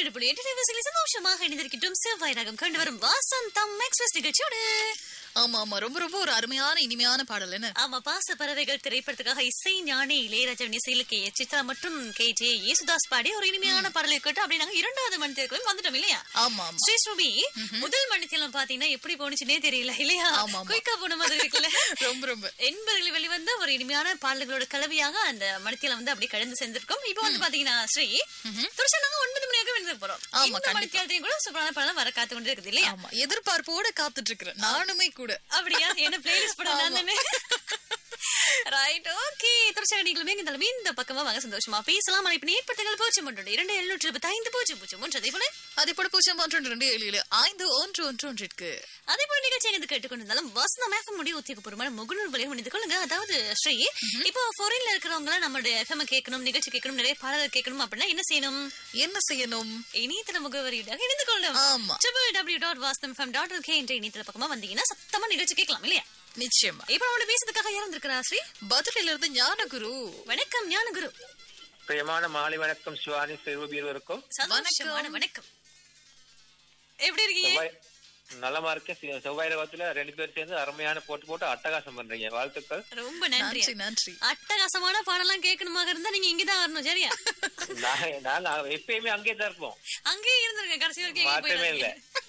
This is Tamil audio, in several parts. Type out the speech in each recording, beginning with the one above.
இரண்டு புள்ளி எட்டு நிமிஷங்களில் சந்தோஷமாக இணைந்திருக்கின்றோம் செவ்வாய் ரகம் கண்டு வரும் வாசந்தம் எக்ஸ்பிரஸ் நிகழ்ச்சியோடு ஆமா ஆமா ரொம்ப ரொம்ப ஒரு அருமையான இனிமையான பாடல் என்ன ஆமா பாச பறவைகள் திரைப்படத்துக்காக இசை ஞானி இளையராஜன் இசையில கே எஸ் சித்ரா மற்றும் கே ஜே யேசுதாஸ் பாடி ஒரு இனிமையான பாடலை கேட்டு அப்படி நாங்க இரண்டாவது மணி தேர்தலும் வந்துட்டோம் இல்லையா ஆமா ஆமா ஸ்ரீ ஸ்ரூபி முதல் மணித்தேலம் பாத்தீங்கன்னா எப்படி போனுச்சுனே தெரியல இல்லையா ஆமா, ஆமா. குயிக்கா போன மாதிரி இருக்குல்ல ரொம்ப ரொம்ப எண்பதுகளில் வெளிவந்த ஒரு இனிமையான பாடல்களோட கலவையாக அந்த மணித்தியால வந்து அப்படி கடந்து சென்றிருக்கோம் இப்போ வந்து பாத்தீங்கன்னா ஸ்ரீ துரிசா நாங்க ஒன்பது மணியாக வெளிந்து போறோம் ஆமா, இந்த கண்டிப்பா. மணித்தியாலத்தையும் கூட சூப்பரான பாடலாம் வர காத்து கொண்டு இருக்குது இல்லையா ஆமா எதிர்பார்ப்போட காத்துட்டு இருக்கிறேன் நானுமே கூட அப்படியா என்ன பிளேலிஸ்ட் படம் நான் தானே ரைட் ஓகே துரிசகடிகளுமே இந்த தலைமை இந்த பக்கமா வாங்க சந்தோஷமா பேசலாம் இப்ப ஏற்படுத்தங்கள் பூஜ்ஜியம் ஒன்று இரண்டு எழுநூற்றி இருபத்தி ஐந்து பூஜ்ஜியம் பூஜ்ஜியம் ஒன்று அதே போல அதே போல பூஜ்ஜியம் ஒன்று ரெண்டு ஏழு ஏழு ஐந்து ஒன்று ஒன்று ஒன்றிற்கு அதே போல நிகழ்ச்சி எங்க கேட்டுக்கொண்டிருந்தாலும் வசனம் எஃப்எம் முடிவு உத்தியோகபூர்வமான முகநூல் வழியாக முடிந்து கொள்ளுங்க அதாவது ஸ்ரீ இப்போ ஃபாரின்ல இருக்கிறவங்க நம்மளுடைய எஃப்எம் கேட்கணும் நிகழ்ச்சி கேட்கணும் நிறைய பாடல்கள் கேட்கணும் அப்படின்னா என்ன செய்யணும் என்ன செய்யணும் இணையதள முகவரியாக இணைந்து கொள்ளணும் ஆமா. ட்ரிபிள் டபிள்யூ டாட் வாஸ்தம் ஃபம் டாட் எல்கே என்ற இணையதள பக்கமா வந்தீங்கன்னா சத்தமா நிகழ்ச்சி கேட்கலாம் இல்லையா நிச்சயமா இப்போ நம்மளோட பேசுறதுக்காக யார் வந்திருக்கிறா ஸ்ரீ பதிலில இருந்து ஞானகுரு வணக்கம் ஞானகுரு பிரியமான மாலை வணக்கம் சிவானி சிறுவபி இருவருக்கும் சந்தோஷமான வணக்கம் எப்படி இருக்கீங்க செவ்வாய் நலமா இருக்கேன் சி- செவ்வாய் ரகத்துல ரெண்டு பேர் சேர்ந்து அருமையான போட்டு போட்டு அட்டகாசம் பண்றீங்க வாழ்த்துக்கள் ரொம்ப நன்றி நன்றி நன்றி அட்டகாசமான பாடலாம் கேட்கணுமாக இருந்தா நீங்க இங்கதான் வரணும் சரியா நாங்க- நாங்க எப்பயுமே அங்கே தான் இருப்போம் அங்கேயே இருந்திருங்க கடைசி வரைக்கும் மாற்றமே இல்ல.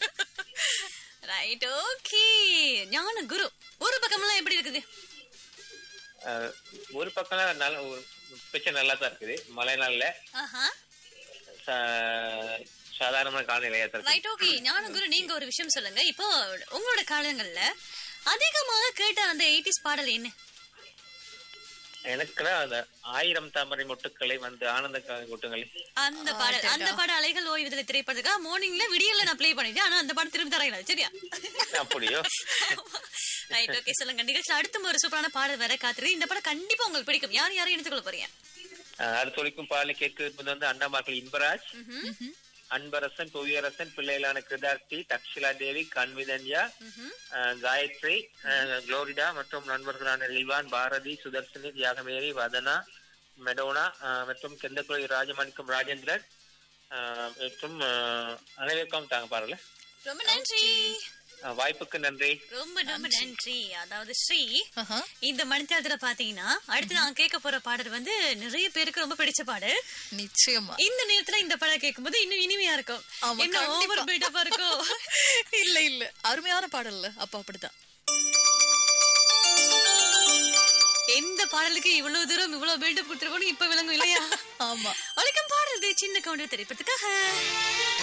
ரைட் ஓகே ஞான குரு ஒரு பக்கமெல்லாம் எப்படி இருக்குது அஹ், ஒரு பக்கம் நல்ல ஒரு பிரச்சனை நல்லா தான் இருக்குது மழை நாள்ல ஆஹா சா- சாதாரணமான காலநிலையா தான் இருக்கு ரைட் ஓகே ஞான குரு நீங்க ஒரு விஷயம் சொல்லுங்க இப்போ உங்களோட காலங்கள்ல அதிகமாக கேட்ட அந்த எயிட்டிஸ் பாடல் என்ன எனக்குலாம் அந்த ஆயிரம் தாமரை மொட்டுக்களை வந்து ஆனந்த காலை கொட்டுங்களே அந்த பாடல் அந்த பாடல் அலைகள் ஓய்வுதலை திரைப்படத்துக்காக மார்னிங்ல விடியல்ல நான் ப்ளே பண்ணிட்டேன் ஆனா அந்த பாடம் திரும்ப தரையில சரியா அப்படியோ ரைட் ஓகே சொல்லுங்க நிகழ்ச்சியில் அடுத்த ஒரு சூப்பரான பாடல் வர காத்துருக்கு இந்த படம் கண்டிப்பா உங்களுக்கு பிடிக்கும் யார் யாரையும் எடுத்துக்கொள்ள போறீங்க அஹ், அடுத்த ஒழிக்கும் பாடலை கேட்க வந்து அண்ணாமார்கள் இன்பராஜ் அன்பரசன் புவியரசன் பிள்ளைகளான கிருதார்த்தி தக்ஷிலா தேவி கன்விதன்யா அஹ், காயத்ரி அஹ், குளோரிடா மற்றும் நண்பர்களான ரில்வான் பாரதி சுதர்ஷினி தியாகமேரி வதனா மெடோனா அஹ், மற்றும் கெந்தக்குழி ராஜமாணிக்கம் ராஜேந்திரன் அஹ், மற்றும் அஹ், அனைவருக்கும் தாங்க பாருல ரொம்ப நன்றி வாய்ப்புக்கு நன்றி ரொம்ப ரொம்ப நன்றி அதாவது ஸ்ரீ ஆஹா. இந்த மணித்தியாலத்துல பாத்தீங்கன்னா அடுத்து நான் கேட்க போற பாடல் வந்து நிறைய பேருக்கு ரொம்ப பிடிச்ச பாடல் நிச்சயமா இந்த நேரத்துல இந்த பாடல் கேட்கும்போது இன்னும் இனிமையா இருக்கும் ஆமா, இன்னும் கண்டிப்பா. ஓவர் பில்டப்பா இருக்கும் இல்ல இல்ல அருமையான பாடல்ல அப்ப அப்படிதான் எந்த பாடலுக்கு இவ்வளவு தூரம் இவ்வளவு பில்டப் கொடுத்துருக்கோம் இப்ப விளங்கும் இல்லையா ஆமா வழக்கம் பாடல் சின்ன கவுண்டர் திரைப்படத்துக்காக